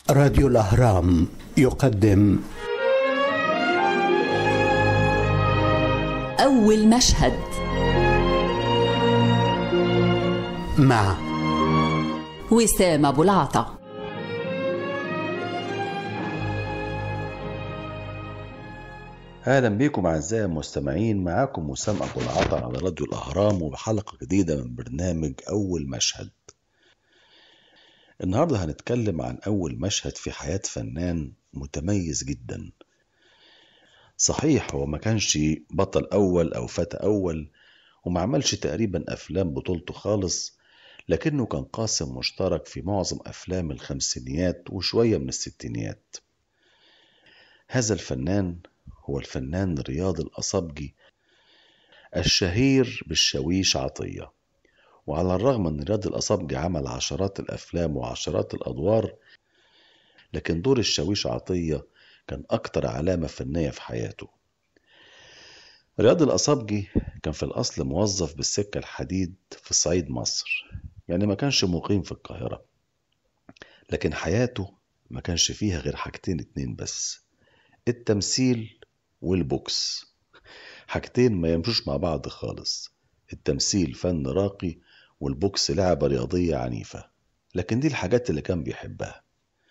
راديو الأهرام يقدم أول مشهد مع وسام أبو العطا اهلا بيكم اعزائي المستمعين معاكم وسام ابو العطا على راديو الاهرام وبحلقه جديده من برنامج اول مشهد النهارده هنتكلم عن اول مشهد في حياه فنان متميز جدا صحيح هو ما كانش بطل اول او فتى اول وما عملش تقريبا افلام بطولته خالص لكنه كان قاسم مشترك في معظم افلام الخمسينيات وشويه من الستينيات هذا الفنان هو الفنان رياض الأصبجي الشهير بالشاويش عطية وعلى الرغم أن رياض الأصبجي عمل عشرات الأفلام وعشرات الأدوار لكن دور الشاويش عطية كان أكتر علامة فنية في حياته رياض الأصبجي كان في الأصل موظف بالسكة الحديد في صعيد مصر يعني ما كانش مقيم في القاهرة لكن حياته ما كانش فيها غير حاجتين اتنين بس التمثيل والبوكس حاجتين ما يمشوش مع بعض خالص التمثيل فن راقي والبوكس لعبة رياضية عنيفة لكن دي الحاجات اللي كان بيحبها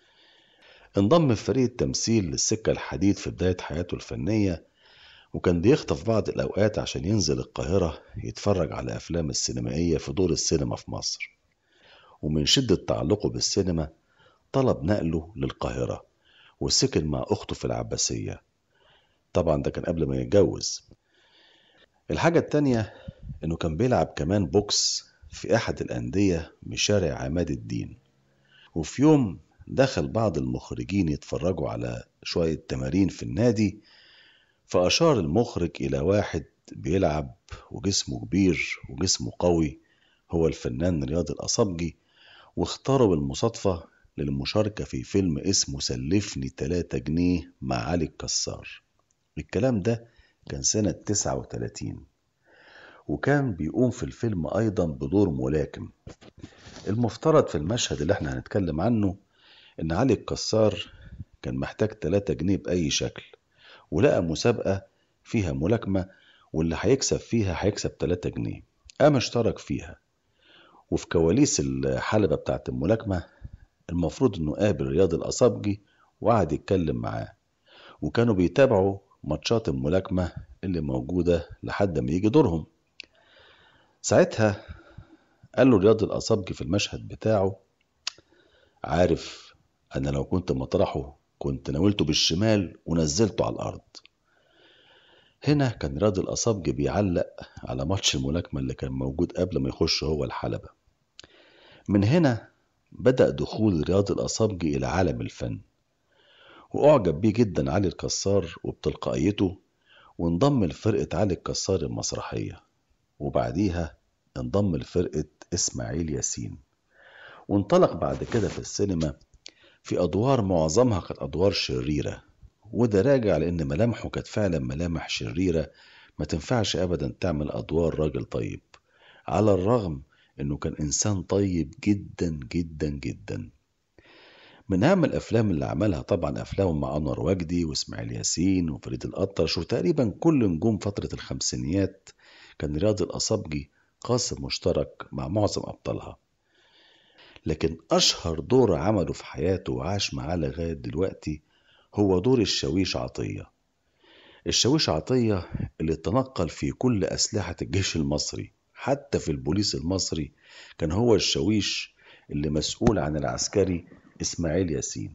انضم في فريق التمثيل للسكة الحديد في بداية حياته الفنية وكان بيخطف بعض الأوقات عشان ينزل القاهرة يتفرج على أفلام السينمائية في دور السينما في مصر ومن شدة تعلقه بالسينما طلب نقله للقاهرة وسكن مع أخته في العباسية طبعا ده كان قبل ما يتجوز الحاجة التانية إنه كان بيلعب كمان بوكس في أحد الأندية بشارع عماد الدين وفي يوم دخل بعض المخرجين يتفرجوا على شوية تمارين في النادي فأشار المخرج إلى واحد بيلعب وجسمه كبير وجسمه قوي هو الفنان رياض الأصبجي واختاره بالمصادفة للمشاركة في فيلم اسمه سلفني 3 جنيه مع علي الكسار الكلام ده كان سنة 39 وكان بيقوم في الفيلم أيضا بدور ملاكم المفترض في المشهد اللي احنا هنتكلم عنه إن علي الكسار كان محتاج 3 جنيه بأي شكل ولقى مسابقة فيها ملاكمة واللي هيكسب فيها هيكسب 3 جنيه قام اشترك فيها وفي كواليس الحلبة بتاعت الملاكمة المفروض انه قابل رياض الأصابجي وقعد يتكلم معاه وكانوا بيتابعوا ماتشات الملاكمة اللي موجودة لحد ما يجي دورهم ساعتها قال له رياض الأصابجي في المشهد بتاعه عارف أنا لو كنت مطرحه كنت ناولته بالشمال ونزلته على الأرض هنا كان رياض الأصابجي بيعلق على ماتش الملاكمة اللي كان موجود قبل ما يخش هو الحلبة من هنا بدأ دخول رياض الأصابجي إلى عالم الفن وأعجب بيه جدا علي الكسار وبتلقائيته وانضم لفرقة علي الكسار المسرحية وبعديها انضم لفرقة إسماعيل ياسين وانطلق بعد كده في السينما في أدوار معظمها كانت أدوار شريرة وده راجع لأن ملامحه كانت فعلا ملامح شريرة ما تنفعش أبدا تعمل أدوار راجل طيب على الرغم إنه كان إنسان طيب جدا جدا جدا من أهم الأفلام اللي عملها طبعا أفلام مع أنور وجدي وإسماعيل ياسين وفريد الأطرش وتقريبا كل نجوم فترة الخمسينيات كان رياض الأصبجي قاسم مشترك مع معظم أبطالها لكن أشهر دور عمله في حياته وعاش معاه لغاية دلوقتي هو دور الشاويش عطية الشاويش عطية اللي تنقل في كل أسلحة الجيش المصري حتى في البوليس المصري كان هو الشاويش اللي مسؤول عن العسكري إسماعيل ياسين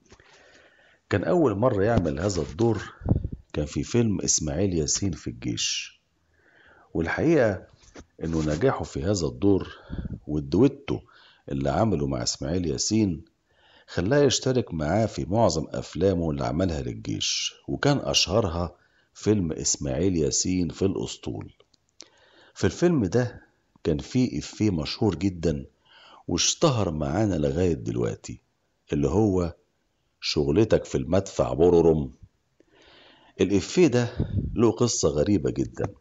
كان أول مرة يعمل هذا الدور كان في فيلم إسماعيل ياسين في الجيش والحقيقة إنه نجاحه في هذا الدور والدويتو اللي عمله مع إسماعيل ياسين خلاه يشترك معاه في معظم أفلامه اللي عملها للجيش وكان أشهرها فيلم إسماعيل ياسين في الأسطول في الفيلم ده كان فيه إفيه مشهور جدا واشتهر معانا لغاية دلوقتي اللي هو شغلتك في المدفع بررم الإفيه ده له قصة غريبة جدا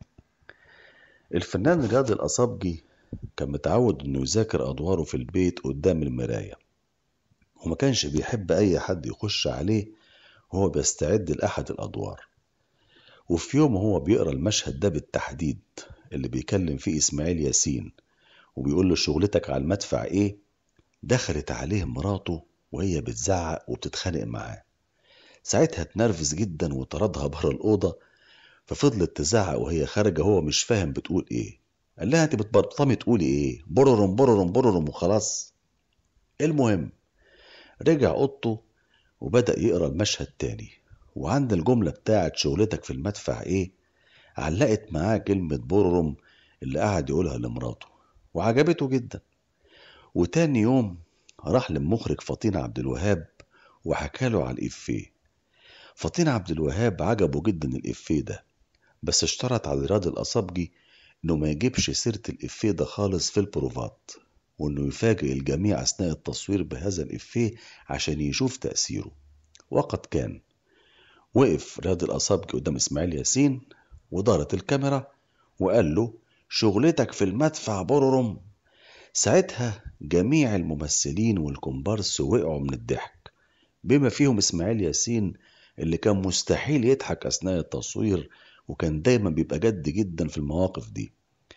الفنان رياض الأصابجي كان متعود إنه يذاكر أدواره في البيت قدام المراية وما كانش بيحب أي حد يخش عليه وهو بيستعد لأحد الأدوار وفي يوم وهو بيقرأ المشهد ده بالتحديد اللي بيكلم فيه إسماعيل ياسين وبيقول له شغلتك على المدفع إيه دخلت عليه مراته وهي بتزعق وبتتخانق معاه ساعتها اتنرفز جدا وطردها بره الأوضة ففضلت تزعق وهي خارجة هو مش فاهم بتقول إيه قال لها أنت بتبطمي تقولي إيه بررم بررم بررم وخلاص المهم رجع أوضته وبدأ يقرأ المشهد تاني وعند الجملة بتاعت شغلتك في المدفع إيه علقت معاه كلمة بررم اللي قعد يقولها لمراته وعجبته جدا وتاني يوم راح للمخرج فطين عبد الوهاب وحكاله على الإفيه فطين عبد الوهاب عجبه جدا الإفيه ده بس اشترط على رياض الأصابجي إنه ما يجيبش سيرة الإفيه ده خالص في البروفات وإنه يفاجئ الجميع أثناء التصوير بهذا الإفيه عشان يشوف تأثيره وقد كان وقف رياض الأصابجي قدام إسماعيل ياسين ودارت الكاميرا وقال له شغلتك في المدفع بررم ساعتها جميع الممثلين والكومبارس وقعوا من الضحك بما فيهم إسماعيل ياسين اللي كان مستحيل يضحك أثناء التصوير وكان دايما بيبقى جد جدا في المواقف دي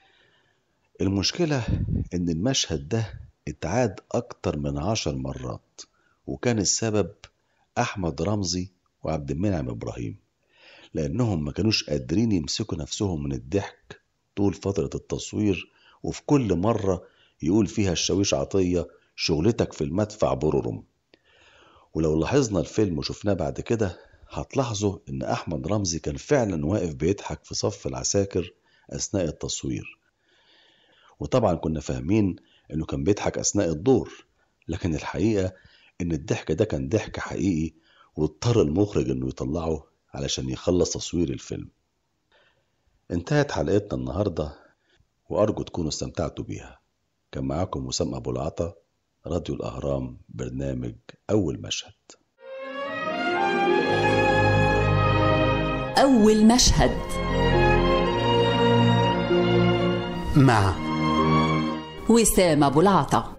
المشكلة إن المشهد ده اتعاد أكتر من عشر مرات وكان السبب أحمد رمزي وعبد المنعم إبراهيم لأنهم ما كانوش قادرين يمسكوا نفسهم من الضحك طول فترة التصوير وفي كل مرة يقول فيها الشاويش عطية شغلتك في المدفع بررم ولو لاحظنا الفيلم وشفناه بعد كده هتلاحظوا إن أحمد رمزي كان فعلا واقف بيضحك في صف العساكر أثناء التصوير وطبعا كنا فاهمين إنه كان بيضحك أثناء الدور لكن الحقيقة إن الضحك ده كان ضحك حقيقي واضطر المخرج إنه يطلعه علشان يخلص تصوير الفيلم انتهت حلقتنا النهاردة وأرجو تكونوا استمتعتوا بيها كان معاكم وسام أبو العطا راديو الأهرام برنامج أول مشهد أول مشهد مع وسام أبو العطا